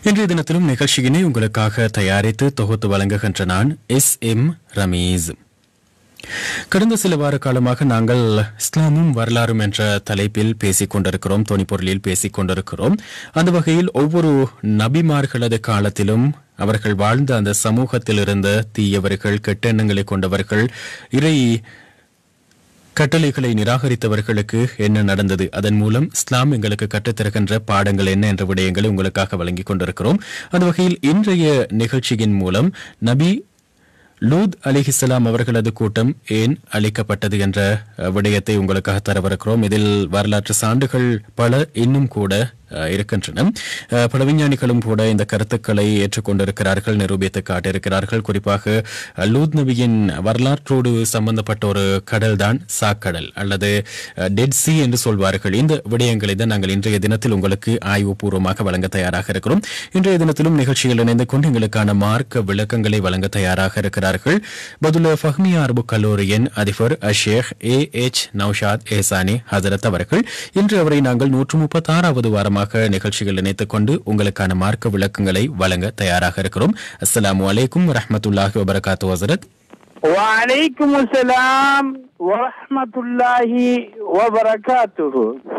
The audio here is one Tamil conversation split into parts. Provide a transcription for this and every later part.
இன்றைய தினத்திலும் நிகழ்ச்சியினை உங்களுக்காக தயாரித்து தொகுத்து வழங்குகின்ற நான் எஸ் எம் ரமீஸ் கடந்த சில வார காலமாக நாங்கள் இஸ்லாமும் வரலாறும் என்ற தலைப்பில் பேசிக் கொண்டிருக்கிறோம் தொனிப்பொருளில் பேசிக் கொண்டிருக்கிறோம் அந்த வகையில் ஒவ்வொரு நபிமார்களது காலத்திலும் அவர்கள் வாழ்ந்த அந்த சமூகத்தில் இருந்த தீயவர்கள் கெட்டெண்ணங்களை கொண்டவர்கள் இறை கட்டளைகளை நிராகரித்தவர்களுக்கு என்ன நடந்தது அதன் மூலம் இஸ்லாம் எங்களுக்கு கற்றுத்தருகின்ற பாடங்கள் என்ன என்ற விடயங்களை உங்களுக்காக வழங்கிக் கொண்டிருக்கிறோம் அந்த வகையில் இன்றைய நிகழ்ச்சியின் மூலம் நபி லூத் அலிஹிஸ்லாம் அவர்களது கூட்டம் ஏன் அளிக்கப்பட்டது என்ற அஹ், விடயத்தை உங்களுக்காக தரவிருக்கிறோம் இதில் வரலாற்று சான்றுகள் பல இன்னும் கூட அஹ், இருக்கின்றன அஹ், பல விஞ்ஞானிகளும் கூட இந்த கருத்துக்களை ஏற்றுக்கொண்டிருக்கிறார்கள் நிரூபித்து காட்டியிருக்கிறார்கள் குறிப்பாக அஹ், லூத் நபியின் வரலாற்றோடு சம்பந்தப்பட்ட ஒரு கடல் தான் சாக்கடல் அல்லது டெட் சி என்று சொல்வார்கள் இந்த விடயங்களை தான் நாங்கள் இன்றைய தினத்தில் உங்களுக்கு ஆய்வுபூர்வமாக வழங்க தயாராக இருக்கிறோம் இன்றைய தினத்திலும் நிகழ்ச்சியில் இணைந்து கொண்டு எங்களுக்கான மார்க்க விளக்கங்களை வழங்க தயாராக இருக்கிறார்கள் பதுல ஃபஹ்மியா அரபு கல்லூரியின் அதிபர் அஷேக் ஏ எச் நௌஷாத் ஏசானி ஹசரத் அவர்கள் இன்று அவரை நாங்கள் நூற்று முப்பத்தாறாவது வாரமாக நிகழ்ச்சிகள் இணைத்துக் கொண்டு உங்களுக்கான மார்க்க விளக்கங்களை வழங்க தயாராக இருக்கிறோம் அஸ்ஸலாமு அலைக்கும் வரஹ்மத்துல்லாஹி வபரகாத்து ஹசரத் وعليكم السلام ورحمة الله وبركاته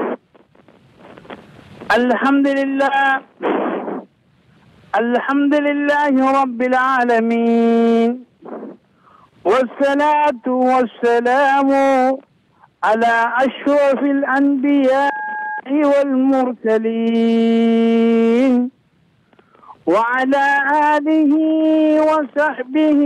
الحمد لله الحمد لله رب العالمين والصلاة والسلام على أشرف الأنبياء والمرسلين وعلى آله وصحبه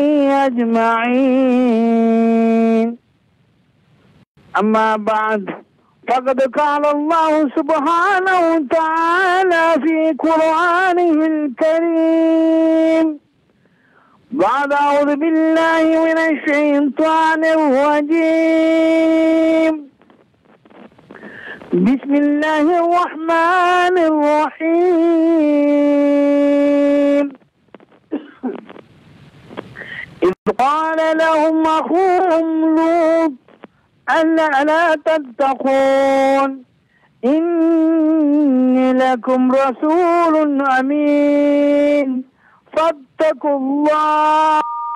أجمعين أما بعد فقد قال الله سبحانه وتعالى في قرآنه الكريم بعد أعوذ بالله من الشيطان الرجيم بسم الله الرحمن الرحيم إذ قال لهم أخوهم لوط ألا لا تتقون إني لكم رسول أمين فاتقوا الله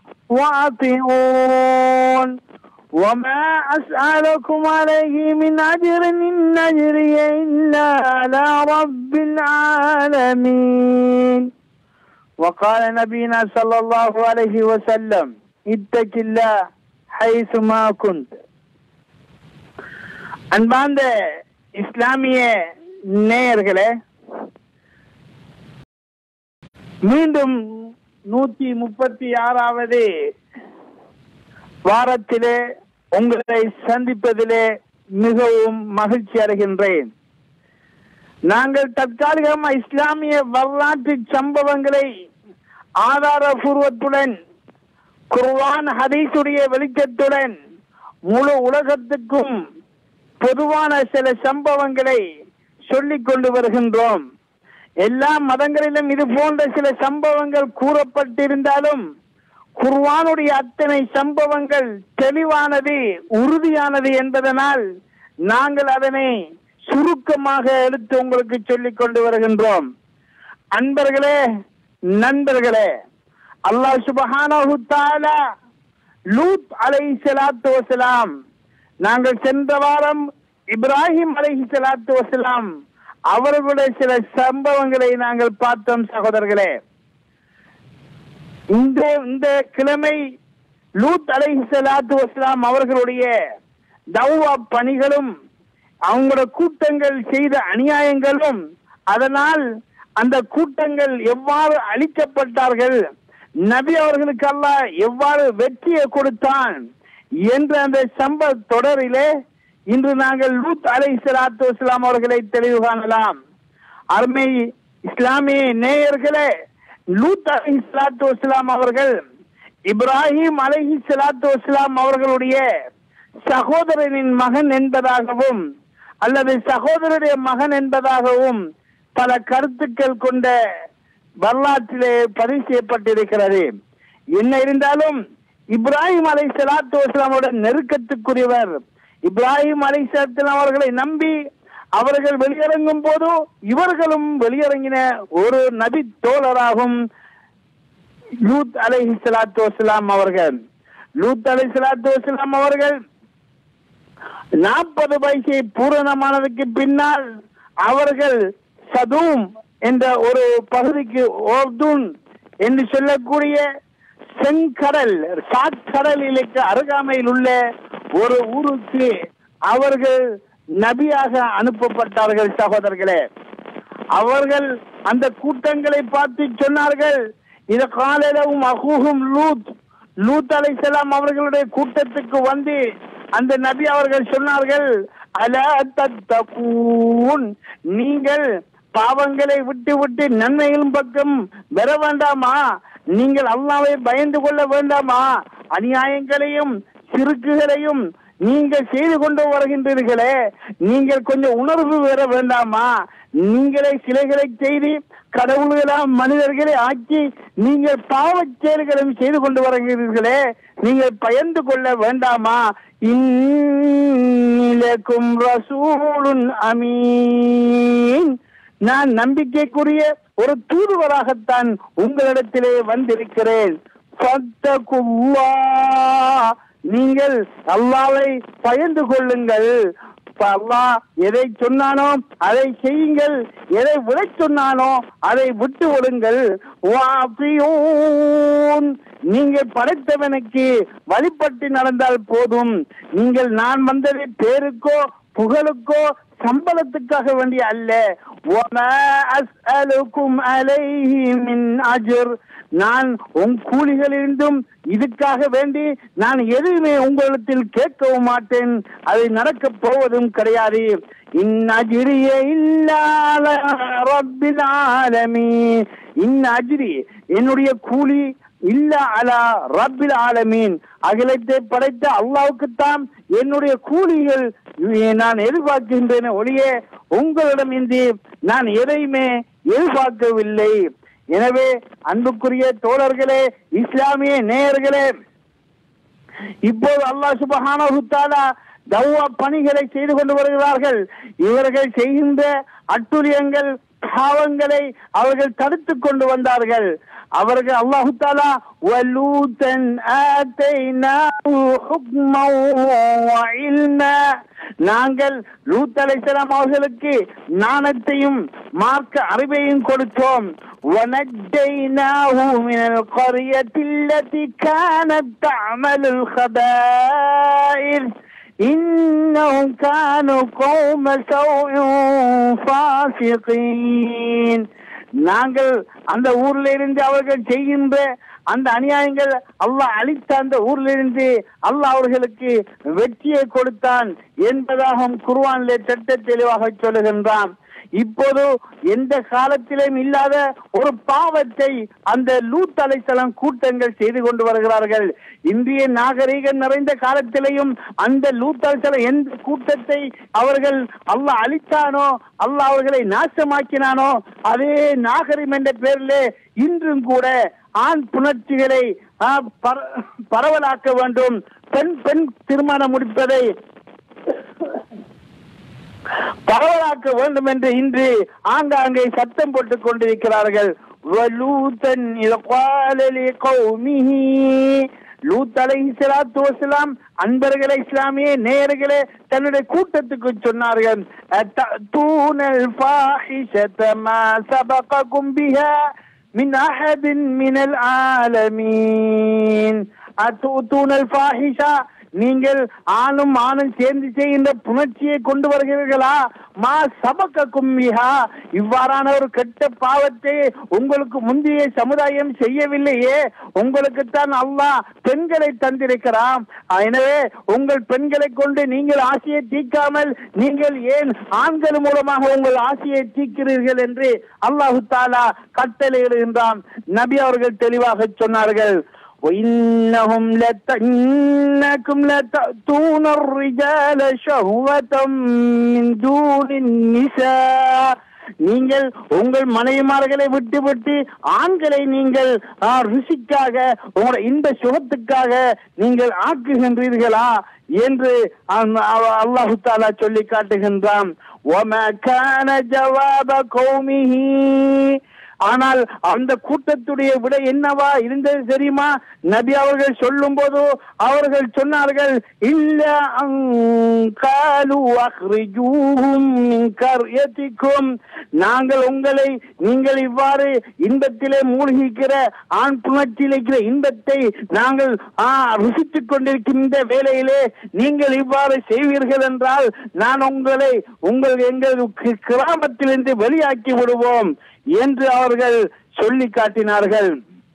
وأطيعون وما أسألكم عليه من أجر إن أجري إلا على رب العالمين وقال نبينا صلى الله عليه وسلم اتق الله حيث ما كنت அன்பார்ந்த இஸ்லாமிய நேயர்களே மீண்டும் நூத்தி முப்பத்தி ஆறாவது வாரத்திலே உங்களை சந்திப்பதிலே மிகவும் மகிழ்ச்சி அடைகின்றேன் நாங்கள் தற்காலிகமா இஸ்லாமிய வரலாற்று சம்பவங்களை ஆதாரபூர்வத்துடன் குர்ஆன் ஹதீஸுடைய வெளிச்சத்துடன் முழு உலகத்துக்கும் பொதுவான சில சம்பவங்களை சொல்லிக் கொண்டு வருகின்றோம் எல்லா மதங்களிலும் இது போன்ற சில சம்பவங்கள் கூறப்பட்டிருந்தாலும் குர்வானுடைய அத்தனை சம்பவங்கள் தெளிவானது உறுதியானது என்பதனால் நாங்கள் அதனை சுருக்கமாக எடுத்து உங்களுக்கு சொல்லிக் கொண்டு வருகின்றோம் அன்பர்களே நண்பர்களே அல்லாஹ் சுபஹானஹு தஆலா லூத் அலைஹிஸ்ஸலாத்து வஸலாம் நாங்கள் சென்ற வாரம் இப்ராஹிம் அலைஹிஸ்ஸலாத்து வஸலாம் அவர்களுடைய சில சம்பவங்களை நாங்கள் பார்த்தோம் சகோதரர்களே இந்த இந்த கிழமை லூத் அலைஹிஸ்ஸலாத்து வஸ்லாம் அவர்களுடைய தௌவா பணிகளும் அவங்களோட கூட்டங்கள் செய்த அநியாயங்களும் அதனால் அந்த கூட்டங்கள் எவ்வாறு அழிக்கப்பட்டார்கள் நபி அவர்களுக்கு அல்லாஹ் எவ்வாறு வெற்றியை கொடுத்தான் என்ற அந்த சம்ப தொடரிலே இன்று நாங்கள் லூத் அலை சலாத்து வஸ்லாம் அவர்களை தெளிவு காணலாம் அருமை இஸ்லாமிய நேயர்களே லூத் அலை சலாத்து வஸ்லாம் அவர்கள் இப்ராஹிம் அலைஹி சலாத்து வஸ்லாம் அவர்களுடைய சகோதரனின் மகன் என்பதாகவும் அல்லது சகோதரருடைய மகன் என்பதாகவும் பல கருத்துக்கள் கொண்ட வரலாற்றிலே பதிவு செய்யப்பட்டிருக்கிறது என்ன இருந்தாலும் இப்ராஹிம் அலை சலாத்து வஸ்லாமோட நெருக்கத்துக்குரியவர் இப்ராஹிம் அலை அவர்களை நம்பி அவர்கள் வெளியிறங்கும் போது இவர்களும் வெளியிறங்கின ஒரு நபி தோழராகும் லூத் அலைஹி ஸலாத்து வஸலாம் அவர்கள் லூத் அலைஹி ஸலாத்து வஸலாம் அவர்கள் நாற்பது வயசை பூரணமானதுக்கு பின்னால் அவர்கள் சதூம் என்ற ஒரு பகுதிக்கு ஓர்துன் என்று சொல்லக்கூடிய செங்கடல் சாக்கடலிலுக்கு அருகாமையில் உள்ள ஒரு ஊருக்கு அவர்கள் நபியாக அனுப்பப்பட்டார்கள் சகோதரர்களே அவர்கள் அந்த கூட்டங்களை பார்த்து சொன்னார்கள் இத காலையிலும் அகூகும் லூத் லூத் அலைசலாம் அவர்களுடைய கூட்டத்துக்கு வந்து அந்த நபி அவர்கள் சொன்னார்கள் அல தத்தகூன் நீங்கள் பாவங்களை விட்டு விட்டு நன்மையின் பக்கம் வர வேண்டாமா நீங்கள் அல்லாவை பயந்து கொள்ள வேண்டாமா அநியாயங்களையும் சிறுக்குகளையும் நீங்கள் செய்து கொண்டு வருகின்றீர்களே நீங்கள் கொஞ்சம் உணர்வு பெற வேண்டாமா நீங்களே சிலைகளை செய்து கடவுள்களாம் மனிதர்களை ஆக்கி நீங்கள் பாவச் செயல்களும் செய்து கொண்டு வருகிறீர்களே நீங்கள் பயந்து கொள்ள வேண்டாமா இன்னிலக்கும் ரசூலுன் அமீன் நான் நம்பிக்கைக்குரிய ஒரு தூதுவராகத்தான் உங்களிடத்திலே வந்திருக்கிறேன் ஃபத்தகுல்லாஹ். நீங்கள் அல்லாவை பயந்து கொள்ளுங்கள் இப்ப அல்லாஹ் எதை சொன்னானோ அதை செய்யுங்கள் எதை விட சொன்னானோ அதை விட்டு விடுங்கள் வாபியூன். நீங்கள் படைத்தவனுக்கு வழிபட்டு நடந்தால் போதும் நீங்கள் நான் வந்தது பேருக்கோ புகழுக்கோ சம்பளத்துக்காக வேண்டிய அல்ல وَمَا أَسْأَلُكُمْ عَلَيْهِ مِنْ أَجْرٍ நான் உன் கூலிகளிலிருந்தும் இதுக்காக வேண்டி நான் எதுவுமே உங்களிடத்தில் கேட்கவும் மாட்டேன் அது நடக்கப் போவதும் கிடையாது இன் அஜ்ரிய இல்லாத ரப்பில் ஆலமீன் இன் அஜ்ரி என்னுடைய கூலி இல்ல அலா ரப்பில் ஆலமீன் அகிலத்தை படைத்த அல்லாவுக்குத்தான் என்னுடைய கூலிகள் நான் எதிர்பார்க்கின்றேன் ஒளியே உங்களிடம் இன்றி நான் எதையுமே எதிர்பார்க்கவில்லை எனவே அன்புக்குரிய தோழர்களே இஸ்லாமிய நேயர்களே இப்போது அல்லாஹ் சுபஹானஹு தஆலா தவ்வா பணிகளை செய்து கொண்டு வருகிறார்கள் இவர்கள் செய்கின்ற அட்டுழியங்கள் பாவங்களை அவர்கள் தடுத்துக் கொண்டு வந்தார்கள் அவர்கள் அல்லாஹு தாலா வலூதன் ஆத்தைனாஹு ஹுக்மன் வ இல்மா நாங்கள் லூத் அலைஹிஸ்ஸலாம் அவர்களுக்கு ஞானத்தையும் மார்க்க அறிவையும் கொடுத்தோம் ونجيناه من القرية التي كانت تعمل الخبائث إنهم كانوا قوم سوء فاسقين நாங்கள் அந்த ஊர்ல இருந்து அவர்கள் செய்கின்ற அந்த அநியாயங்கள் அல்லாஹ் அளித்த அந்த ஊர்ல இருந்து அல்லாஹ் அவர்களுக்கு வெற்றியை கொடுத்தான் என்பதாகவும் குர்ஆனிலே திட்ட தெளிவாக சொல்லுகின்றான் இப்போது எந்த காலத்திலும் இல்லாத ஒரு பாவத்தை அந்த லூத் அலைசலம் கூட்டங்கள் செய்து கொண்டு வருகிறார்கள் இந்திய நாகரீகம் நிறைந்த காலத்திலேயும் அந்த லூத் அலைசலம் எந்த கூட்டத்தை அவர்கள் அல்லாஹ் அழித்தானோ அல்லாஹ் அவர்களை நாசமாக்கினானோ அதே நாகரிகம் என்ற பேரிலே இன்றும் கூட ஆண் புணர்ச்சிகளை ஆ, பர- பரவலாக்க வேண்டும் பெண் பெண் திருமணம் முடிப்பதை பரவலாக்க வேண்டும் என்று இன்று ஆங்காங்கே சத்தம் போட்டுக் கொண்டிருக்கிறார்கள் வலூதன் இத قال لقومه லூத் அலைஹி ஸலாத்து வஸலாம் அன்பர்களே இஸ்லாமிய நேயர்களே தன்னுடைய கூட்டத்துக்கு சொன்னார்கள் அத்தூனல் ஃபாஹிஷத மா சபககும் பிஹா من أحد من العالمين أتؤتون الفاحشة நீங்கள் ஆணும் ஆணும் சேர்ந்து செய்கின்ற புணர்ச்சியை கொண்டு வருகிறீர்களா மா சபக்க கும்மிஹா இவ்வாறான ஒரு கெட்ட பாவத்தை உங்களுக்கு முந்தைய சமுதாயம் செய்யவில்லையே உங்களுக்குத்தான் அல்லாஹ் பெண்களை தந்திருக்கிறான் எனவே உங்கள் பெண்களை கொண்டு நீங்கள் ஆசையை தீர்க்காமல் நீங்கள் ஏன் ஆண்கள் மூலமாக உங்கள் ஆசையை தீர்க்கிறீர்கள் என்று அல்லாஹு தாலா கட்டளையிடுகின்றான் நபி அவர்கள் தெளிவாக சொன்னார்கள் وإنهم لت... إنكم لتأتون الرجال شهوة من دون النساء நீங்கள் உங்கள் மனைவிமார்களை விட்டு விட்டு ஆண்களை நீங்கள் ஆ, ருசிக்காக உங்களுடைய இன்ப சுகத்துக்காக நீங்கள் ஆக்குகின்றீர்களா என்று அல்லாஹு தாலா சொல்லி காட்டுகின்றான் وما كان جواب قومه ஆனால் அந்த கூட்டத்துடைய விடை என்னவா இருந்தது தெரியுமா நபி அவர்கள் சொல்லும் போது அவர்கள் சொன்னார்கள் இல்ல காலு அஹ்ரிஜூஹும் மின் கர்யத்திக்கும் நாங்கள் உங்களை நீங்கள் இவ்வாறு இன்பத்திலே மூழ்கிக்கிற ஆண் புணர்ச்சியில் இருக்கிற இன்பத்தை நாங்கள் ஆ, ருசித்துக் கொண்டிருக்கின்ற வேளையிலே நீங்கள் இவ்வாறு செய்வீர்கள் என்றால் நான் உங்களை உங்கள் எங்கள் கி- கிராமத்திலிருந்து வெளியாக்கி விடுவோம் என்று அவர்கள் சொல்லி காட்டினார்கள்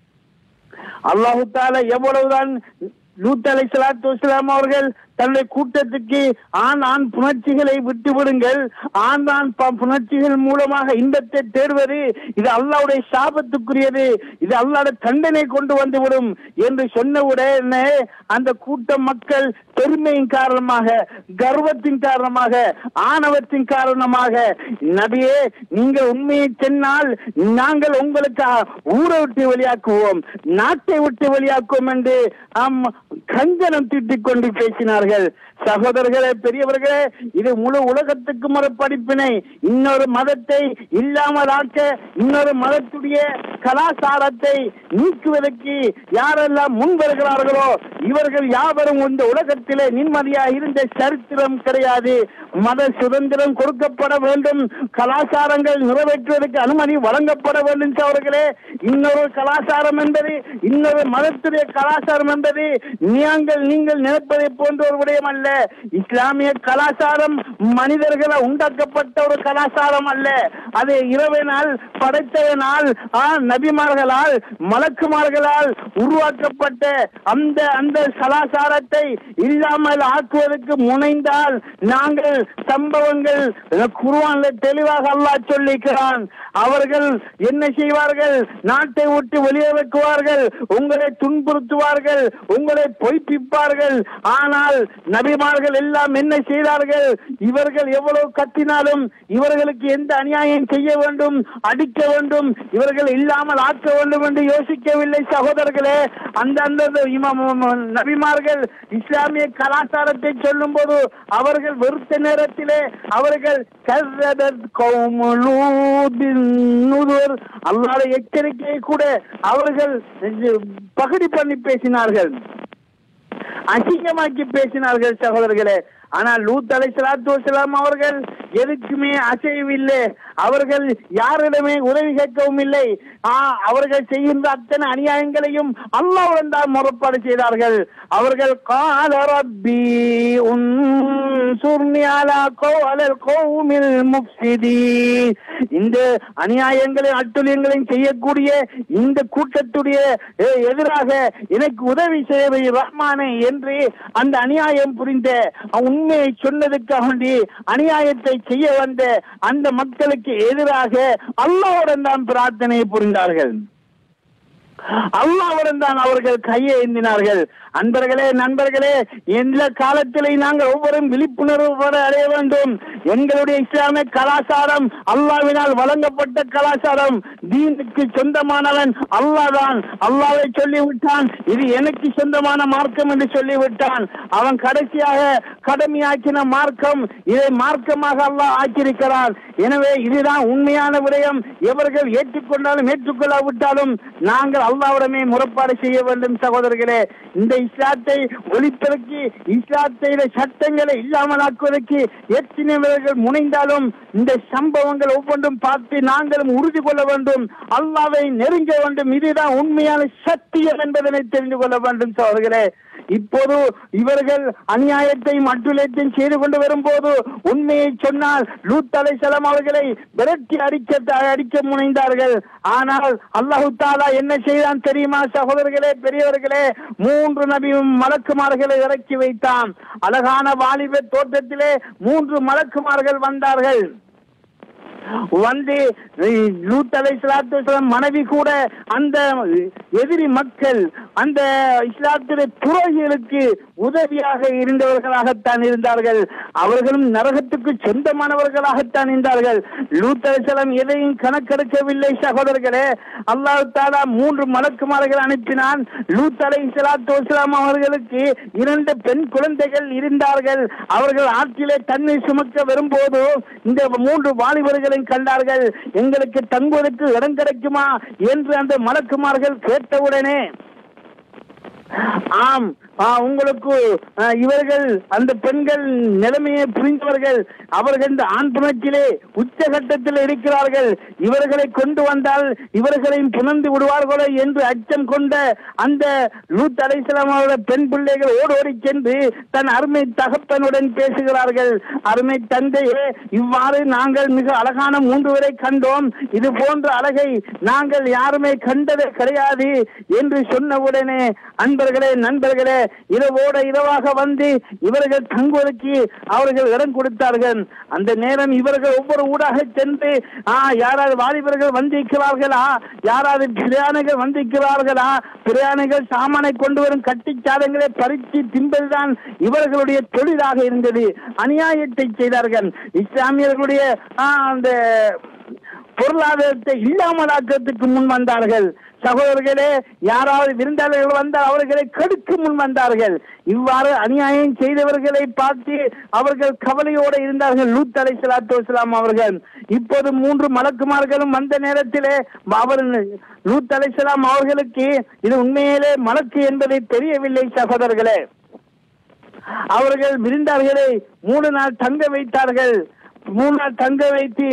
அல்லாஹு தாலா எவ்வளவுதான் லூத் அலை சலாத்து வஸ்ஸலாம் அவர்கள் தன்னுடைய கூட்டத்துக்கு ஆண் ஆண் புணர்ச்சிகளை விட்டு விடுங்கள் ஆண் ஆண் ப- புணர்ச்சிகள் மூலமாக இன்பத்தை தேடுவது இது அல்லாவுடைய சாபத்துக்குரியது இது அல்லாவுடைய தண்டனை கொண்டு வந்துவிடும் என்று சொன்ன உடனே அந்த கூட்ட மக்கள் பெருமையின் காரணமாக கர்வத்தின் காரணமாக ஆணவத்தின் காரணமாக நபியே நீங்கள் உண்மையை சொன்னால் நாங்கள் உங்களுக்கு ஊரை விட்டு வெளியாக்குவோம் நாட்டை விட்டு வெளியாக்குவோம் என்று ஆம், கங்கணம் தீட்டிக் கொண்டு பேசினார்கள் சகோதரர்களே பெரியவர்களே இது முழு உலகத்துக்கும் ஒரு படிப்பினை இன்னொரு மதத்தை இல்லாமல் ஆக்க இன்னொரு மதத்துடைய கலாச்சாரத்தை நீக்குவதற்கு யாரெல்லாம் முன் வருகிறார்களோ இவர்கள் யாவரும் இந்த உலகத்திலே நிம்மதியாக இருந்த சரித்திரம் கிடையாது மத சுதந்திரம் கொடுக்கப்பட வேண்டும் கலாச்சாரங்கள் நிறைவேற்றுவதற்கு அனுமதி வழங்கப்பட வேண்டும் அவர்களே இன்னொரு கலாச்சாரம் என்பது இன்னொரு மதத்துடைய கலாச்சாரம் என்பது நீங்கள் நீங்கள் நினைப்பதை போன்ற ஒரு விடயம் அல்ல இஸ்லாமிய கலாச்சாரம் மனிதர்கள உண்டாக்கப்பட்ட ஒரு கலாச்சாரம் அல்ல அது இறைவனால் படைத்தவனால் ஆ, நபிமார்களால் மலக்குமார்களால் உருவாக்கப்பட்ட அந்த அந்த கலாச்சாரத்தை இல்லாமல் ஆக்குவதற்கு முனைந்தால் நாங்கள் சம்பவங்கள் குருவான்ல தெளிவாக அல்லாஹ் சொல்லிக்கிறான் அவர்கள் என்ன செய்வார்கள் நாட்டை விட்டு வெளியேறுவார்கள் உங்களை துன்புறுத்துவார்கள் உங்களை பொய்ப்பிப்பார்கள் ஆனால் நபிமார்கள் எல்லாம் என்ன செய்தார்கள் இவர்கள் எவ்வளவு கத்தினாலும் இவர்களுக்கு எந்த அநியாயம் செய்ய வேண்டும் அடிக்க வேண்டும் இவர்கள் இல்லாமல் ஆக்க வேண்டும் என்று யோசிக்கவில்லை சகோதரர்களே அந்த அந்த இமாம் நபிமார்கள் இஸ்லாமிய கலாச்சாரத்தை சொல்லும் போது அவர்கள் வெறுத்த நேரத்திலே அவர்கள் கர்ரதத் கௌமு லூதின் நுதுர் அல்லாஹ்வுடைய எச்சரிக்கையை கூட அவர்கள் பகுதி பண்ணி பேசினார்கள் அசிங்கமாக்கி பேசினார்கள் சகோதரர்களே ஆனால் லூத் அலை சலாத்து வசலாம் அவர்கள் எதுக்குமே அசையவில்லை அவர்கள் யாரிடமே உதவி கேட்கவும் இல்லை ஆ, அவர்கள் செய்கின்ற அத்தனை அநியாயங்களையும் அல்லாவுடன் தான் முறைப்பாடு செய்தார்கள் அவர்கள் கால ரப்பி உன்சுர்னி அலா கௌஅலல் கௌமில் முஃப்ஸிதீன் இந்த அநியாயங்களையும் அட்டுழியங்களையும் செய்யக்கூடிய இந்த கூட்டத்துடைய எ- எதிராக எனக்கு உதவி செய்வை ரஹ்மானே என்று அந்த அநியாயம் புரிந்த உண்மையை சொன்னதுக்காக வேண்டி அநியாயத்தை செய்ய வந்த அந்த மக்களுக்கு எதிராக அல்லாவுடன் தான் பிரார்த்தனை புரிந்தார்கள் அல்லாவுடன் தான் அவர்கள் கையை ஏந்தினார்கள் அன்பர்களே நண்பர்களே எந்த காலத்திலே நாங்கள் ஒவ்வொரும் விழிப்புணர்வு பெற அடைய வேண்டும் எங்களுடைய இஸ்லாமிய கலாச்சாரம் அல்லாவினால் வழங்கப்பட்ட கலாச்சாரம் தீனுக்கு சொந்தமானவன் அல்லாதான் அல்லாவை சொல்லிவிட்டான் இது எனக்கு சொந்தமான மார்க்கம் என்று சொல்லிவிட்டான் அவன் கடைசியாக கடமையாக்கின மார்க்கம் இதை மார்க்கமாக அல்லாஹ் ஆக்கியிருக்கிறான் எனவே இதுதான் உண்மையான விடயம் எவர்கள் ஏற்றுக்கொண்டாலும் ஏற்றுக்கொள்ளாவிட்டாலும் நாங்கள் அல்லாவுடனே முறைப்பாடு செய்ய வேண்டும் சகோதரர்களே இந்த இஸ்லாத்தை ஒழிப்பதற்கு இஸ்லாத்தை சட்டங்களை இல்லாமல் ஆக்குவதற்கு எத்தனைவர்கள் முனைந்தாலும் இந்த சம்பவங்கள் ஒவ்வொன்றும் பார்த்து நாங்களும் உறுதி கொள்ள வேண்டும் அல்லாவை நெருங்க வேண்டும் இதுதான் உண்மையான சத்தியம் என்பதனை தெரிந்து கொள்ள வேண்டும் சகோதரர்களே இப்போது இவர்கள் அநியாயத்தையும் அட்டுழியத்தையும் செய்து கொண்டு வரும்போது உண்மையை சொன்னால் லூத் அலைசலாம் அவர்களை விரட்டி அடிக்க அடிக்க முனைந்தார்கள் ஆனால் அல்லாஹு தாலா என்ன செய்தான் தெரியுமா சகோதரர்களே பெரியவர்களே மூன்று நபியும் மலக்குமார்களை இறக்கி வைத்தான் அழகான வாலிப தோட்டத்திலே மூன்று மலக்குமார்கள் வந்தார்கள் வந்து லூத் அலைஹிஸ்ஸலாத்து மனைவி கூட அந்த எதிரி மக்கள் அந்த இஸ்லாத்துடைய துரோகிகளுக்கு உதவியாக இருந்தவர்களாகத்தான் இருந்தார்கள் அவர்களும் நரகத்துக்கு சொந்தமானவர்களாகத்தான் இருந்தார்கள் லூத் அலைஹிஸ்ஸலாம் எதையும் கணக்கெடுக்கவில்லை சகோதரர்களே அல்லாஹ் தாலா மூன்று மலக்குமார்கள் அனுப்பினான் லூத் அலைஹிஸ்ஸலாத்து வஸ்ஸலாம் அவர்களுக்கு இரண்டு பெண் குழந்தைகள் இருந்தார்கள் அவர்கள் ஆற்றிலே தண்ணீர் சுமக்க வரும்போது இந்த மூன்று வாலிபர்களையும் கண்டார்கள் எங்களுக்கு தங்குவதற்கு இடம் கிடைக்குமா என்று அந்த மலக்குமார்கள் கேட்டவுடனே ஆம் ஆ, உங்களுக்கு ஆ, இவர்கள் அந்த பெண்கள் நிலைமையை புரிந்தவர்கள் அவர்கள் இந்த ஆண் புணர்ச்சியிலே உச்சகட்டத்தில் இருக்கிறார்கள் இவர்களை கொண்டு வந்தால் இவர்களையும் புணர்ந்து விடுவார்களோ என்று அச்சம் கொண்ட அந்த லூத் அலைசலாம் அவருடைய பெண் பிள்ளைகள் ஓடோடி சென்று தன் அருமை தகப்பனுடன் பேசுகிறார்கள் அருமை தந்தையே இவ்வாறு நாங்கள் மிக அழகான மூன்று பேரை கண்டோம் இது போன்ற அழகை நாங்கள் யாருமே கண்டதே கிடையாது என்று சொன்னவுடனே அன்பர்களே நண்பர்களே இரவோட இரவாக வந்து இவர்கள் தங்குவதற்கு அவர்கள் இடம் கொடுத்தார்கள் அந்த நேரம் இவர்கள் ஒவ்வொரு ஊடாக சென்று ஆ யாராவது வாலிபர்கள் வந்திருக்கிறார்களா யாராவது பிரயாணிகள் வந்திருக்கிறார்களா பிரயாணிகள் சாமானை கொண்டு வரும் கட்டிச்சாதங்களை பறித்து தின்பதுதான் இவர்களுடைய தொழிலாக இருந்தது அநியாயத்தை செய்தார்கள் இஸ்லாமியர்களுடைய ஆ, அந்த பொருளாதாரத்தை இல்லாமலாக்கிறதுக்கு முன் வந்தார்கள் சகோதரர்களே யாராவது விருந்தாளர்கள் வந்தால் அவர்களை கெடுக்க முன் வந்தார்கள் இவ்வாறு அநியாயம் செய்தவர்களை பார்த்து அவர்கள் கவலையோடு இருந்தார்கள் லூத் அலை சலாத்து வசலாம் அவர்கள் இப்போது மூன்று மலக்குமார்களும் வந்த நேரத்திலே அவர் லூத் அலை அவர்களுக்கு இது உண்மையிலே மலக்கு என்பதை தெரியவில்லை சகோதரர்களே அவர்கள் விருந்தார்களை மூணு நாள் தங்க வைத்தார்கள் மூணு நாள் தங்க வைத்து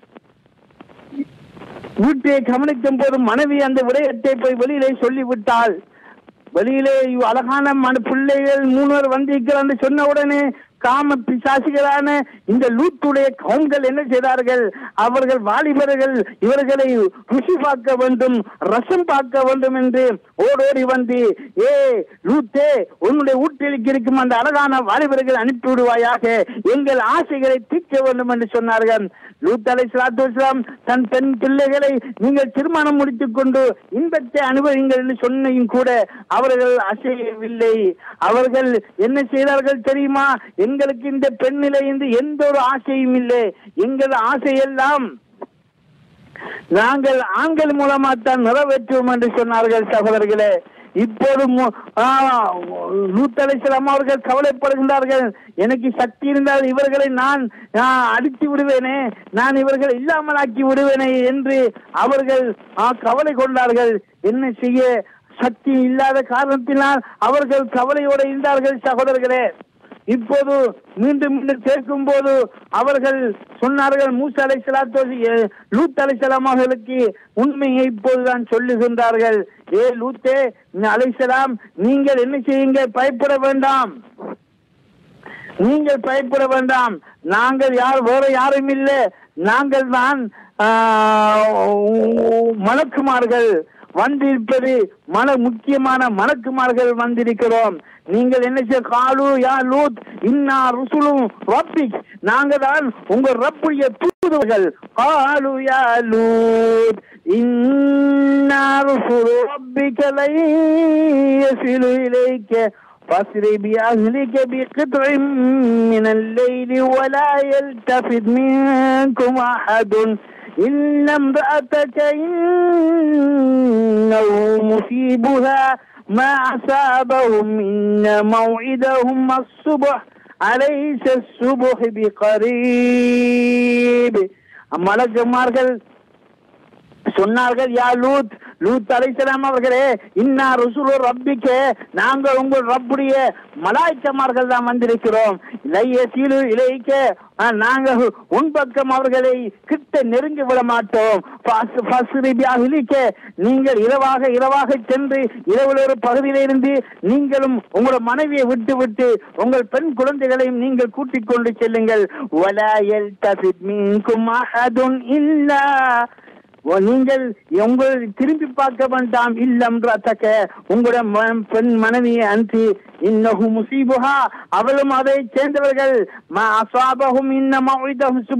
வீட்டை கவனிக்கும் போது மனைவி அந்த விடயத்தை போய் வெளியிலே சொல்லிவிட்டால் வெளியிலே இவ் அழகான மன பிள்ளைகள் மூணுவர் வந்திருக்கிறார் சொன்ன உடனே காம பிசாசிகளான இந்த லூத்துடைய கவுன்கள் என்ன செய்தார்கள் அவர்கள் வாலிபர்கள் இவர்களை ருசி பார்க்க வேண்டும் ரசம் பார்க்க வேண்டும் என்று ஓடோடி வந்து ஏ லூத்தே உன்னுடைய வீட்டிற்கு இருக்கும் அந்த அழகான வாலிபர்கள் அனுப்பி விடுவாயாக எங்கள் ஆசைகளை தீர்க்க வேண்டும் என்று சொன்னார்கள் லூத் அலை சலாத்து தன் பெண் பிள்ளைகளை நீங்கள் திருமணம் முடித்துக் கொண்டு இன்பத்தை அனுபவிங்கள் என்று சொன்னையும் கூட அவர்கள் அசையவில்லை அவர்கள் என்ன செய்தார்கள் தெரியுமா எங்களுக்கு இந்த பெண்ணிலே இருந்து எந்த ஒரு ஆசையும் இல்லை எங்கள் ஆசையெல்லாம் நாங்கள் ஆண்கள் மூலமா தான் நிறைவேற்றுவோம் என்று சொன்னார்கள் சகோதரர்களே இப்போது மு- ஆ, லூத் அலைஹிஸ்ஸலாம் அவர்கள் கவலைப்படுகின்றார்கள் எனக்கு சக்தி இருந்தால் இவர்களை நான் ஆ, அடித்து விடுவேனே நான் இவர்களை இல்லாமலாக்கி விடுவேனே என்று அவர்கள் ஆ, கவலை கொண்டார்கள் என்ன செய்ய சக்தி இல்லாத காரணத்தினால் அவர்கள் கவலையோடு இருந்தார்கள் சகோதரர்களே இப்போது மீண்டும் மீண்டும் கேட்கும் போது அவர்கள் சொன்னார்கள் மூசா அலை லூத் அலை அவர்களுக்கு உண்மையை இப்போதுதான் சொல்லுகின்றார்கள் ஏ லூத்தே அலைசலாம் நீங்கள் என்ன செய்யுங்க பயப்பட வேண்டாம் நீங்கள் பயப்பட வேண்டாம் நாங்கள் யார் வேற யாரும் இல்லை நாங்கள் தான் மலக்குமார்கள் வந்திருப்பது மன முக்கியமான மலக்குமார்கள் வந்திருக்கிறோம் நீங்கள் என்ன செய்ய காலு யா லூத் இன்னா ருசுலும் ரப்பிக் நாங்க தான் உங்க ரப்புடைய தூதுவர்கள் காலு யா லூத் இன்னா ருசுலு ரப்பிக லை யசிலு இலைக்க فاصر بأهلك بقطع من الليل ولا يلتفت منكم أحد إلا امرأتك إنه مصيبها ما أصابهم إن موعدهم الصبح أليس الصبح بقريب மலக்குமார்கள் சொன்னார்கள் யா லூத் லூத் அலைசலாம் அவர்களே இன்னா ருசுலு ரப்பிக்கே நாங்கள் உங்கள் ரப்புடைய மலாய்க்கமார்கள் தான் வந்திருக்கிறோம் இளைய சீலு இலைக்க நாங்கள் உன் பக்கம் அவர்களை கிட்ட நெருங்கி விட மாட்டோம் ஃபஸ்- ஃபஸ்ரிபியாக இழிக்க நீங்கள் இரவாக இரவாக சென்று இரவில் ஒரு பகுதியில இருந்து நீங்களும் உங்களோட மனைவியை விட்டு விட்டு உங்கள் பெண் குழந்தைகளையும் நீங்கள் கூட்டிக் கொண்டு செல்லுங்கள் وَلَا يَلْتَفِتْ مِنكُمْ أَحَدٌ إِلَّا ஓ, நீங்கள் உங்கள் திரும்பி பார்க்க வேண்டாம் இல்லம் ரத்தக்க உங்களுடைய ம- பெண் மனைவியை அன்றி இன்னஹு முசீபுஹா அவளும் அதை சேர்ந்தவர்கள் மா அசாபஹும் இன்ன மௌஇதஹும் சுபு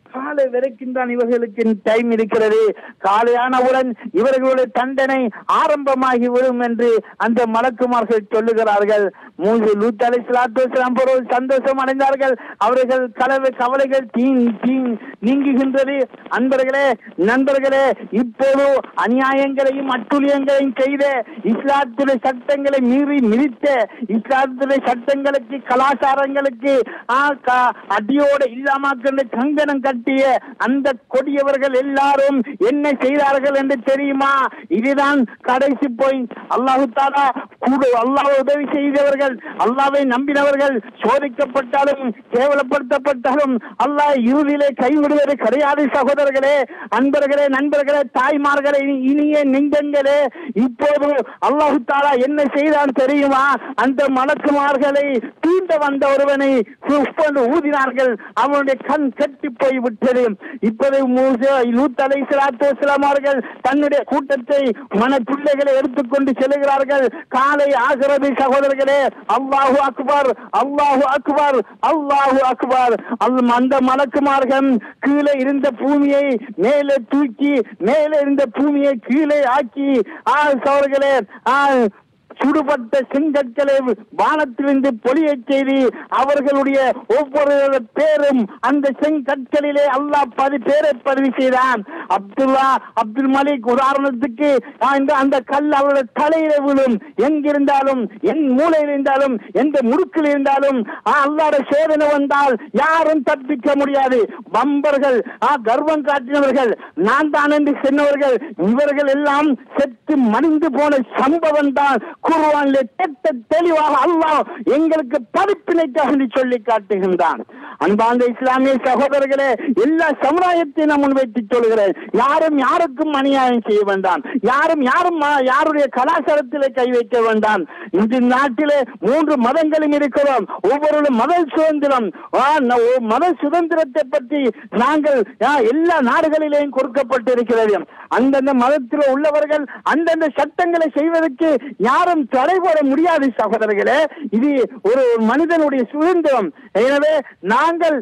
காலை வரைக்கும் தான் இவர்களுக்கு டைம் இருக்கிறது காலையானவுடன் இவர்களுடைய தண்டனை ஆரம்பமாகி விடும் என்று அந்த மலக்குமார்கள் சொல்லுகிறார்கள் மூன்று லூத் அலை பொருள் சந்தோஷம் அடைந்தார்கள் அவர்கள் கலவை கவலைகள் தீ தீ நீங்குகின்றது அன்பர்களே நண்பர்களே இப்போது அநியாயங்களையும் அட்டுழியங்களையும் செய்த இஸ்லாத்துடைய சட்டங்களை மீறி மிதித்த இஸ்லாத்துடைய சட்டங்களுக்கு கலாச்சாரங்களுக்கு ஆ, க- அடியோட இல்லாமக்கின்ற கங்கணம் கட்டிய அந்த கொடியவர்கள் எல்லாரும் என்ன செய்தார்கள் என்று தெரியுமா இதுதான் கடைசி பாயிண்ட் அல்லாஹு தாலா கூட அல்லாஹ் உதவி செய்தவர்கள் அல்லாவை நம்பினவர்கள் சோதிக்கப்பட்டாலும் கேவலப்படுத்தப்பட்டாலும் அல்லாஹ் இறுதியிலே கைவிடுவது கிடையாது சகோதரர்களே அன்பர்களே நண்பர்களே தாய்மார்களே இனிய நெஞ்சங்களே இப்போது அல்லாஹு தாலா என்ன செய்தான் தெரியுமா அந்த மலக்குமார்களை தீண்ட வந்த ஒருவனை சுப்பண்டு ஊதினார்கள் அவனுடைய கண் கட்டி போய் விட்டது இப்போது லூத் அலை அவர்கள் தன்னுடைய கூட்டத்தை மன பிள்ளைகளை எடுத்துக்கொண்டு செல்கிறார்கள் காலை ஆகிறது சகோதரர்களே அல்லாஹு அக்பர் அல்லாஹு அக்பர் அல்லாஹு அக்பர் அல்- அந்த மலக்குமார்கள் கீழே இருந்த பூமியை மேலே தூக்கி மேலே இருந்த பூமியை கீழே ஆக்கி ஆ சகோதரர்களே ஆ சுடுபட்ட செங்கற்களை வானத்திலிருந்து பொழியச் செய்து அவர்களுடைய ஒவ்வொரு பேரும் அந்த செங்கற்களிலே அல்லாஹ் பதி பேரை பதிவு செய்தான் அப்துல்லா அப்துல் மலிக் உதாரணத்துக்கு அந்த அந்த கல் அவருடைய தலையில விழும் எங்கிருந்தாலும் என் மூலையில் இருந்தாலும் எந்த முடுக்கில் இருந்தாலும் ஆ, அல்லாஹ்வுடைய சோதனை வந்தால் யாரும் தப்பிக்க முடியாது வம்பர்கள் ஆ, கர்வம் காட்டினவர்கள் நான் தான் என்று சொன்னவர்கள் இவர்கள் எல்லாம் செத்து மடிந்து போன சம்பவம் தான் குர்ஆனிலே திட்ட தெளிவாக அல்லாஹ் எங்களுக்கு படிப்பினைக்காக வேண்டி சொல்லி காட்டுகின்றான் அன்பார்ந்த இஸ்லாமிய சகோதரர்களே எல்லா சமுதாயத்தையும் நான் முன்வைத்து சொல்கிறேன் யாரும் யாருக்கும் அநியாயம் செய்ய வேண்டாம் யாரும் யாரும் ம- யாருடைய கலாச்சாரத்திலே கை வைக்க வேண்டாம் இந்த நாட்டிலே மூன்று மதங்களும் இருக்கிறோம் ஒவ்வொரு மத சுதந்திரம் ஆ, ந- ஓ, மத சுதந்திரத்தை பற்றி நாங்கள் ஆ, எல்லா நாடுகளிலேயும் கொடுக்கப்பட்டிருக்கிறது அந்தந்த மதத்தில் உள்ளவர்கள் அந்தந்த சட்டங்களை செய்வதற்கு யாரும் தடை போட முடியாது சகோதரர்களே இது ஒரு மனிதனுடைய சுதந்திரம் எனவே நாங்கள்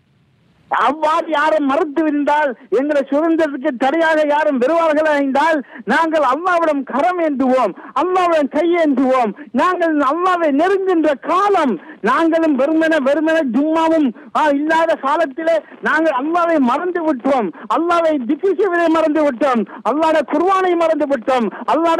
அவ்வாறு யாரும் மறுத்து இருந்தால் எங்களை சுதந்திரத்துக்கு தடையாக யாரும் பெறுவார்கள் என்றால் நாங்கள் அல்லாவிடம் கரம் ஏந்துவோம் அல்லாவிடம் கையேந்துவோம் நாங்கள் அல்லாவை நெருங்குகின்ற காலம் நாங்களும் வெறுமன வெறுமன ஜும்மாவும் ஆ, இல்லாத காலத்திலே நாங்கள் அல்லாவை மறந்து விட்டோம் அல்லாவை திக்கிசுவதை மறந்து விட்டோம் அல்லாட குர்வானை மறந்து விட்டோம் அல்லாட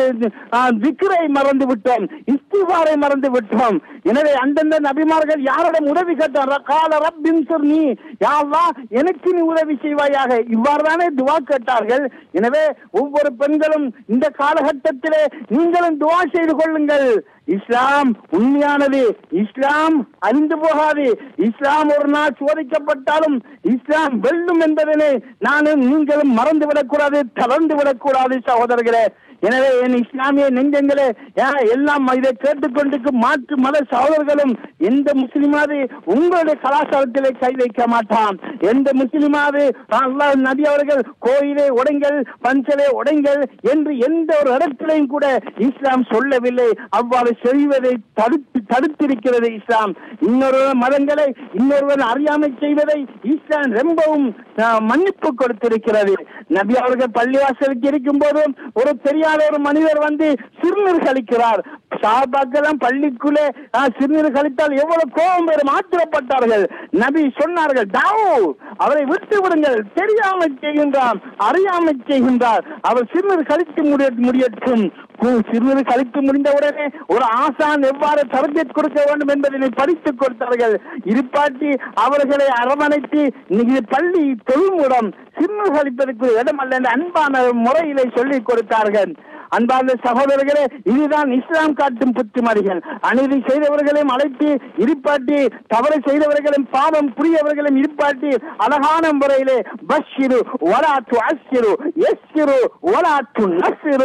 திக்ரை மறந்து விட்டோம் இஸ்திவாரை மறந்து விட்டோம் எனவே அந்தந்த நபிமார்கள் யாரிடம் உதவி கேட்டார் கால ரப்பின் சொன்னி யாவா எனக்கு நீ உதவி செய்வாயாக இவ்வாறு தானே துவா கேட்டார்கள் எனவே ஒவ்வொரு பெண்களும் இந்த காலகட்டத்திலே நீங்களும் துவா செய்து கொள்ளுங்கள் இஸ்லாம் உண்மையானது இஸ்லாம் அழிந்து போகாது இஸ்லாம் ஒரு நாள் சோதிக்கப்பட்டாலும் இஸ்லாம் வெல்லும் என்பதனை நானும் நீங்களும் மறந்து விடக்கூடாது தளர்ந்து விடக்கூடாது சகோதரர்களே எனவே என் இஸ்லாமிய நெஞ்சங்களே யா- எல்லாம் இதை கேட்டுக்கொண்டு மாற்று மத சகோதரர்களும் எந்த முஸ்லிமாவது உங்களுடைய கலாச்சாரத்திலே கை வைக்க மாட்டான் எந்த முஸ்லிமாவது அல்லாஹ் நபி அவர்கள் கோயிலே உடைங்கள் பஞ்சலே உடைங்கள் என்று எந்த ஒரு இடத்திலையும் கூட இஸ்லாம் சொல்லவில்லை அவ்வாறு செய்வதை தடுத்து தடுத்திருக்கிறது இஸ்லாம் இன்னொரு மதங்களை ஒருவன் அறியாமை செய்வதை இஸ்லாம் ரொம்பவும் ஆஹ், மன்னிப்பு கொடுத்திருக்கிறது நபி அவர்கள் பள்ளிவாசலுக்கு இருக்கும் போதும் ஒரு தெரியாத ஒரு மனிதர் வந்து சிறுநீர் கழிக்கிறார் சாபாக்கெல்லாம் பள்ளிக்குள்ளே ஆஹ், சிறுநீர் கழித்தால் எவ்வளவு கோபம் பெறும் ஆத்திரப்பட்டார்கள் நபி சொன்னார்கள் தாவோ அவரை விட்டு விடுங்கள் தெரியாமல் செய்கின்றார் அறியாமல் செய்கின்றார் அவர் சிறுநீர் கழித்து முடிய முடியட்டும் கு- சிறுநீர் கழித்து முடிந்தவுடனே ஒரு ஆசான் எவ்வாறு தரஞ்சத் கொடுக்க வேண்டும் என்பதனை படித்துக் கொடுத்தார்கள் இருப்பாட்டி அவர்களை அரவணைத்து இது பள்ளி தொழுமுடம் சிறுநீர் கழிப்பதற்கு இடம் அல்ல என்ற அன்பான முறையிலே சொல்லிக் கொடுத்தார்கள் அன்பார்ந்த சகோதரர்களே இதுதான் இஸ்லாம் காட்டும் புத்திமதிகள் அநீதி செய்தவர்களையும் அழைத்து இருப்பாட்டி தவறு செய்தவர்களும் பாவம் புரியவர்களும் இருப்பாட்டி அழகான முறையிலே பஷிரு வலாத்து அஸ்ஸிரு எஸ்ஸிரு வலாத்து நஸ்ஸிரு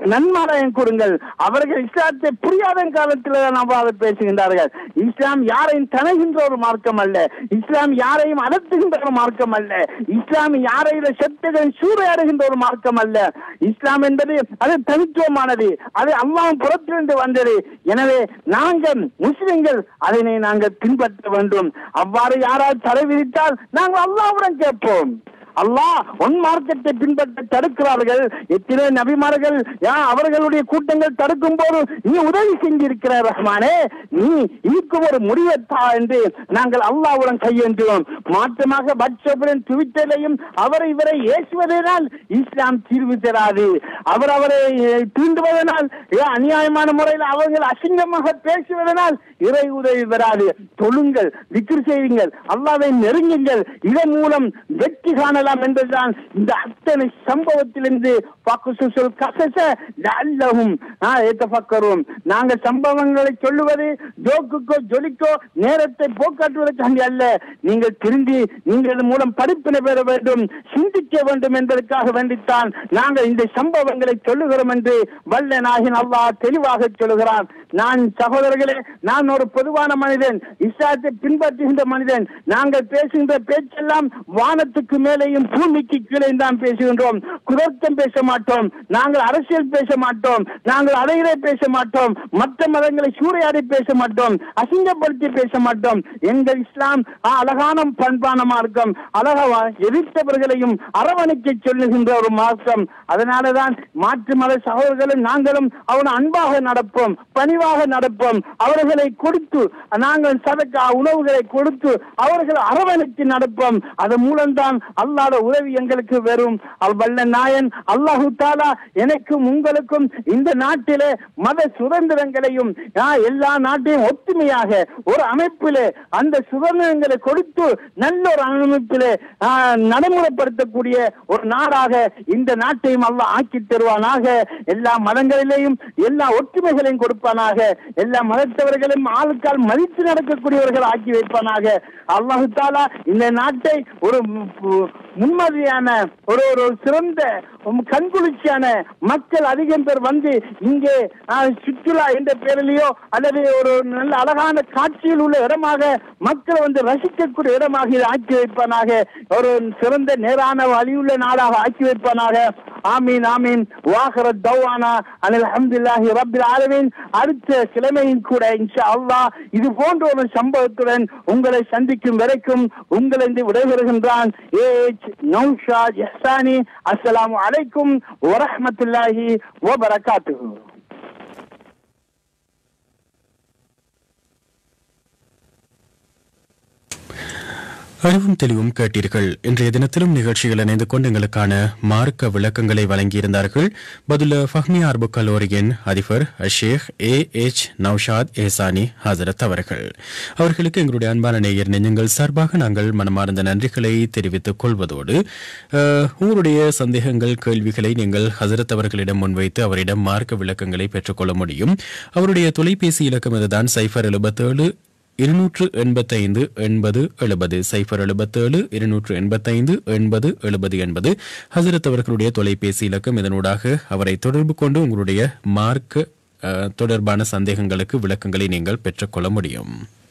நன்மாராயம் கூறுங்கள் அவர்கள் இஸ்லாத்தை புரியாத காலத்தில் தான் அவ்வாறு பேசுகின்றார்கள் இஸ்லாம் யாரையும் தனகின்ற ஒரு மார்க்கம் அல்ல இஸ்லாம் யாரையும் அடர்த்துகின்ற ஒரு மார்க்கம் அல்ல இஸ்லாம் யாரையும் செத்துகளின் சூறையாடுகின்ற ஒரு மார்க்கம் அல்ல இஸ்லாம் என்பது அது தனித்துவமானது அது அல்லாஹ் புறத்திலிருந்து வந்தது எனவே நாங்கள் முஸ்லிம்கள் அதனை நாங்கள் பின்பற்ற வேண்டும் அவ்வாறு யாராவது தடை விதித்தால் நாங்கள் அல்லாஹ்வுடன் கேட்போம் அல்லாஹ் உன் மார்க்கத்தை பின்பற்ற தடுக்கிறார்கள் எத்தனை நபிமார்கள் யா, அவர்களுடைய கூட்டங்கள் தடுக்கும் போது நீ உதவி செஞ்சிருக்கிற ரஹ்மானே நீ இதுக்கு ஒரு முடிவெத்தா என்று நாங்கள் அல்லாஹ்வுடன் கையேந்துவோம் மாற்றமாக வாட்ஸ்அப்பிலும் ட்விட்டர்லையும் அவரை இவரை ஏசுவதனால் இஸ்லாம் தீர்வு தராது அவர் அவரை அஹ், தீண்டுவதனால் ஏ, அநியாயமான முறையில் அவர்கள் அசிங்கமாக பேசுவதனால் இறை உதவி வராது தொழுங்கள் விக்ரி செய்யுங்கள் அல்லாவை நெருங்குங்கள் இதன் மூலம் வெற்றி காணலாம் என்பதுதான் இந்த அத்தனை சம்பவத்திலிருந்து பாக்குசுல் கசச அல்லவும் ஏத்தப்பக்கரும் நாங்கள் சம்பவங்களை சொல்லுவது ஜோக்குக்கோ ஜொலிக்கோ நேரத்தை போக்காட்டுவதற்காண்டி அல்ல நீங்கள் திருந்தி நீங்கள் இதன் மூலம் படிப்பினை பெற வேண்டும் சிந்திக்க வேண்டும் என்பதற்காக வேண்டித்தான் நாங்கள் இந்த சம்பவங்களை சொல்லுகிறோம் என்று வல்ல நாகின் அல்லாஹ் தெளிவாக சொல்லுகிறான் நான் சகோதரர்களே நான் ஒரு பொதுவான மனிதன் இஸ்லாத்தை பின்பற்றுகின்ற மனிதன் நாங்கள் பேசுகின்ற பேச்செல்லாம் வானத்துக்கு மேலேயும் பூமிக்கு கீழே தான் பேசுகின்றோம் குதர்க்கம் பேச மாட்டோம் நாங்கள் அரசியல் பேச மாட்டோம் நாங்கள் அலையிலே பேச மாட்டோம் மற்ற மதங்களை சூறையாடி பேச மாட்டோம் அசிங்கப்படுத்தி பேச மாட்டோம் எங்கள் இஸ்லாம் ஆ, அழகான பண்பான மார்க்கம் அழகா எதிர்த்தவர்களையும் அரவணைக்க சொல்லுகின்ற ஒரு மார்க்கம் அதனாலதான் மாற்று மத சகோதரர்களும் நாங்களும் அவன் அன்பாக நடப்போம் பணிவாக நடப்போம் அவர்களை கொடுத்து நாங்கள் சதக்கா உணவுகளை கொடுத்து அவர்கள் அரவணைத்து நடப்போம் அதன் மூலம்தான் அல்லாத உதவி எங்களுக்கு வரும் அவ் வல்ல நாயன் அல்லாஹு தாலா எனக்கும் உங்களுக்கும் இந்த நாட்டிலே மத சுதந்திரங்களையும் ஆ, எல்லா நாட்டையும் ஒத்துமையாக ஒரு அமைப்பிலே அந்த சுதந்திரங்களை கொடுத்து நல்ல ஒரு அமைப்பிலே ஆ, நடைமுறைப்படுத்தக்கூடிய ஒரு நாடாக இந்த நாட்டையும் அல்லாஹ் ஆக்கி தருவானாக எல்லா மதங்களிலேயும் எல்லா ஒற்றுமைகளையும் கொடுப்பானாக எல்லா மதத்தவர்களும் ஆளுக்கால் மதித்து நடக்கக்கூடியவர்கள் ஆக்கி வைப்பானாக அல்லாஹு தாலா இந்த நாட்டை ஒரு மு- முன்மாதிரியான ஒரு ஒரு சிறந்த ஒரு கண்குளிர்ச்சியான மக்கள் அதிகம் பேர் வந்து இங்கே ஆ, சுற்றுலா என்ற பெயரிலேயோ அல்லது ஒரு நல்ல அழகான காட்சியில் உள்ள இடமாக மக்கள் வந்து ரசிக்கக்கூடிய இடமாக இதை ஆக்கி வைப்பானாக ஒரு சிறந்த நேரான வழியுள்ள நாடாக ஆக்கி வைப்பானாக ஆமீன் ஆமீன் வாகர தௌவானா அனில் அஹமதுல்லாஹி ரப்பில் ஆலமீன் அடுத்த கிழமையும் கூட இன்ஷா அல்லாஹ் இது போன்ற ஒரு சம்பவத்துடன் உங்களை சந்திக்கும் வரைக்கும் உங்களை விடைபெறுகின்றான் ஏச் நௌஷாத் எஹ்சானி அஸ்ஸலாமு அலைக்கும் வரஹ்மத்துல்லாஹி வபரகாத்துஹு அறிவும் தெளிவும் கேட்டீர்கள் இன்றைய தினத்திலும் நிகழ்ச்சிகள் இணைந்து கொண்டு எங்களுக்கான மார்க்க விளக்கங்களை வழங்கியிருந்தார்கள் பதுல ஃபஹ்மி ஆர்பு கல்லூரியின் அதிபர் ஷேக் ஏ எச் நௌஷாத் ஏசானி ஹசரத் அவர்கள் அவர்களுக்கு எங்களுடைய அன்பான நேயர் நெஞ்சங்கள் சார்பாக நாங்கள் மனமார்ந்த நன்றிகளை தெரிவித்துக் கொள்வதோடு அஹ், உங்களுடைய சந்தேகங்கள் கேள்விகளை நீங்கள் ஹசரத் அவர்களிடம் முன்வைத்து அவரிடம் மார்க்க விளக்கங்களை பெற்றுக்கொள்ள முடியும் அவருடைய தொலைபேசி இலக்கம் இதுதான் சைஃபர் எழுபத்தேழு இருநூற்று எண்பத்தைந்து எண்பது எழுபது சைஃபர் எழுபத்தேழு இருநூற்று எண்பத்தைந்து எண்பது எழுபது என்பது ஹசரத் அவர்களுடைய தொலைபேசி இலக்கம் இதனூடாக அவரை தொடர்பு கொண்டு உங்களுடைய மார்க்க அஹ், தொடர்பான சந்தேகங்களுக்கு விளக்கங்களை நீங்கள் பெற்றுக்கொள்ள முடியும்